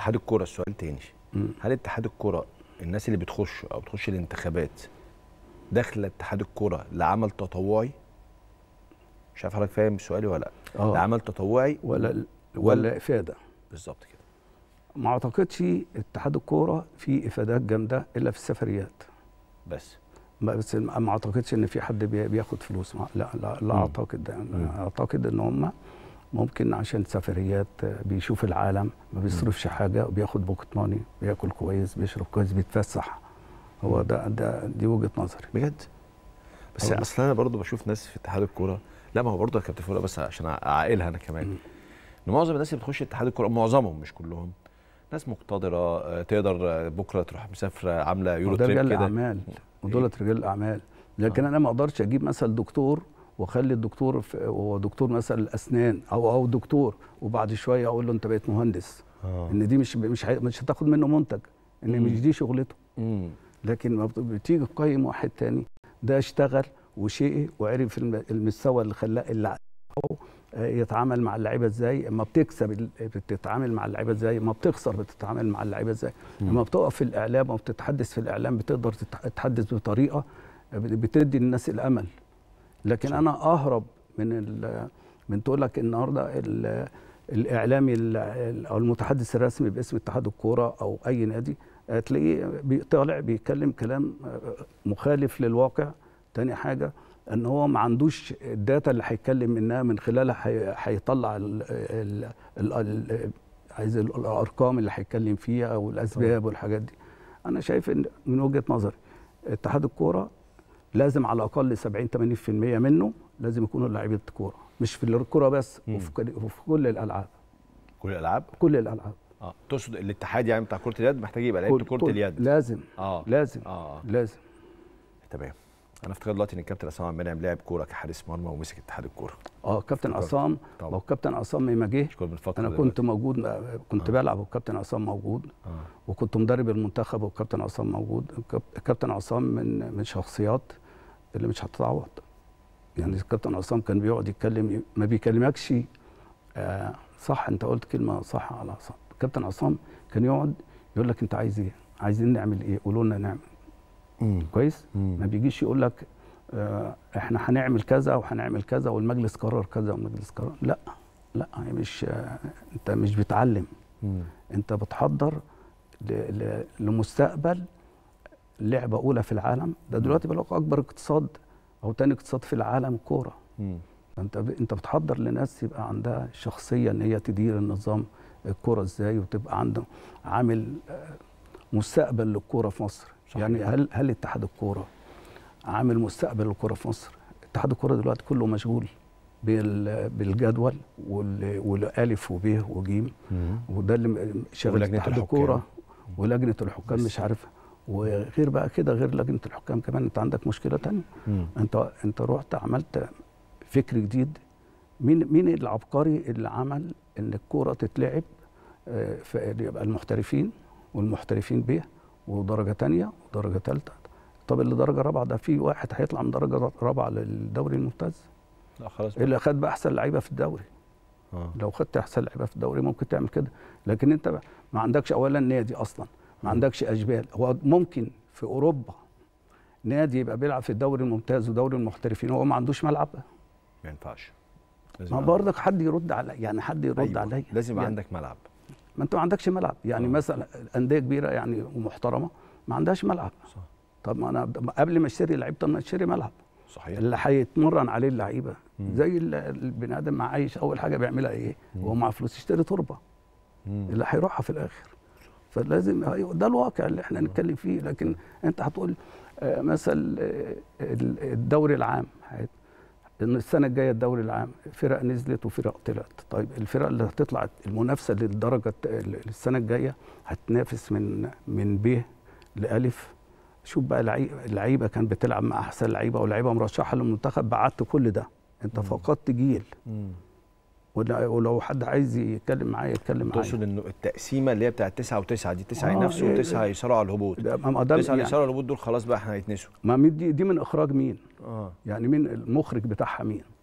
اتحاد الكوره السؤال تاني مم. هل اتحاد الكوره الناس اللي بتخش او بتخش الانتخابات داخله اتحاد الكوره لعمل تطوعي مش عارف حضرتك فاهم سؤالي ولا لا اه لعمل تطوعي ولا ولا افاده بالظبط كده ما اعتقدش اتحاد الكوره فيه افادات جامده الا في السفريات بس ما بس ما اعتقدش ان في حد بي- بياخد فلوس ما لا لا, لا مم. اعتقد ده مم. أنا اعتقد ان هم ممكن عشان سفريات بيشوف العالم ما بيصرفش حاجه وبياخد بوكت ماني بياكل كويس بيشرب كويس بيتفسح هو ده ده دي وجهه نظري بجد بس أه. اصل انا برضو بشوف ناس في اتحاد الكوره لا ما هو برضه يا كابتن فولا بس عشان اعقلها انا كمان مم. ان معظم الناس اللي بتخش اتحاد الكوره معظمهم مش كلهم ناس مقتدره آه، تقدر آه، بكره تروح مسافره عامله يورو وده تريب رجال كده اعمال ودولت رجال اعمال لكن آه. انا ما اقدرش اجيب مثلا دكتور واخلي الدكتور في- هو دكتور مثلا الاسنان او او دكتور وبعد شويه اقول له انت بقيت مهندس اه ان دي مش مش هي- مش هتاخد منه منتج ان مم. مش دي شغلته امم لكن ما بت- بتيجي تقيم واحد تاني ده اشتغل وشقي وعرف الم- المستوى اللي خلاه اللي عقله، آه، يتعامل مع اللعيبه ازاي اما بتكسب ال- بتتعامل مع اللعيبه ازاي اما بتخسر بتتعامل مع اللعيبه ازاي مم. اما بتقف في الاعلام او بتتحدث في الاعلام بتقدر تتح- تتحدث بطريقه بت- بتدي الناس الامل لكن صح. انا اهرب من ال- من تقول لك النهارده ال- الاعلامي ال- ال- او المتحدث الرسمي باسم اتحاد الكوره او اي نادي هتلاقيه بي- طالع بيتكلم كلام آه، مخالف للواقع تاني حاجه ان هو ما عندوش الداتا اللي هيتكلم منها من خلالها هي- هيطلع ال ال ال ال عايز ال- الارقام اللي هيتكلم فيها والاسباب والحاجات دي انا شايف ان من وجهه نظري اتحاد الكوره لازم على الاقل 70 80% منه لازم يكونوا لعيبه كوره مش في الكوره بس مم. وفي كل- وفي كل الالعاب كل الالعاب كل الالعاب اه تقصد الاتحاد يعني بتاع كره اليد محتاج يبقى لعيبه كل- كره كل- اليد لازم اه لازم اه لازم تمام انا افتكر دلوقتي ان الكابتن عصام عبد المنعم لعب كوره كحارس مرمى ومسك اتحاد الكوره اه كابتن افتكرت. عصام ما طبعا هو كابتن عصام لما جه مش كل من فتره انا دلوقتي. كنت موجود كنت آه. بلعب والكابتن عصام موجود اه وكنت مدرب المنتخب والكابتن عصام موجود الكاب- الكابتن عصام من من شخصيات اللي مش هتتعوض يعني الكابتن عصام كان بيقعد يتكلم ما بيكلمكش آه صح انت قلت كلمه صح على عصام الكابتن عصام كان يقعد يقول لك انت عايز ايه عايزين نعمل ايه قولوا لنا نعمل امم كويس مم. ما بيجيش يقول لك آه احنا هنعمل كذا وهنعمل كذا والمجلس قرر كذا والمجلس قرر لا لا هي مش آه انت مش بتعلم مم. انت بتحضر ل- ل- لمستقبل لعبه اولى في العالم ده دلوقتي بقى اكبر اقتصاد او تاني اقتصاد في العالم الكوره مم. انت ب... انت بتحضر لناس يبقى عندها شخصيه ان هي تدير النظام الكوره ازاي وتبقى عنده عامل آه، مستقبل للكوره في مصر صحيح. يعني هل هل اتحاد الكوره عامل مستقبل للكوره في مصر اتحاد الكوره دلوقتي كله مشغول بال... بالجدول وال... والالف وب وجيم مم. وده اللي م- شغل ولجنة اتحاد الحكام. الكوره ولجنه الحكام بس. مش عارف وغير بقى كده غير لجنه الحكام كمان انت عندك مشكله تانية مم. انت انت رحت عملت فكر جديد مين مين العبقري اللي عمل ان الكوره تتلعب آه، في يبقى المحترفين والمحترفين ب ودرجه تانية ودرجه ثالثه طب اللي درجه رابعه ده في واحد هيطلع من درجه رابعه للدوري الممتاز لا خلاص بقى. اللي خد بقى احسن لعيبه في الدوري اه لو خدت احسن لعيبه في الدوري ممكن تعمل كده لكن انت ما عندكش اولا نادي اصلا ما عندكش اشبال هو ممكن في اوروبا نادي يبقى بيلعب في الدوري الممتاز ودوري المحترفين هو ما عندوش ملعب ما ينفعش لازم ما يبقى- برضك حد يرد على يعني حد يرد أيوة. عليا لازم يبقى يعني عندك ملعب ما انت ما عندكش ملعب يعني آه. مثلا انديه كبيره يعني ومحترمه ما عندهاش ملعب صح طب ما انا قبل ما اشتري لعيب طب ما اشتري ملعب صحيح اللي هيتمرن عليه اللعيبه مم. زي ال- البني ادم مع عايش اول حاجه بيعملها ايه مم. وهو معاه فلوس يشتري تربه مم. اللي هيروحها في الاخر فلازم أيوة ده الواقع اللي احنا نتكلم فيه لكن انت هتقول آه، مثلا آه، ال- الدوري العام هيت- ان السنه الجايه الدوري العام فرق نزلت وفرق طلعت طيب الفرق اللي هتطلع المنافسه للدرجه الت- ال- السنه الجايه هتنافس من من ب لالف شوف بقى لعي- اللعيبه كان بتلعب مع احسن لعيبه ولعيبه مرشحه للمنتخب بعدت كل ده انت مم. فقدت جيل مم. ولا- ولو حد عايز يتكلم معايا يتكلم معايا تقصد انه التقسيمه اللي هي بتاعت تسعه وتسعه دي تسعه آه، ينافسوا إيه، وتسعه إيه. يصارعوا على الهبوط ده ما ده تسعه اللي يعني يصارعوا على الهبوط دول خلاص بقى احنا هيتنسوا ما مين دي, دي من اخراج مين اه يعني مين المخرج بتاعها مين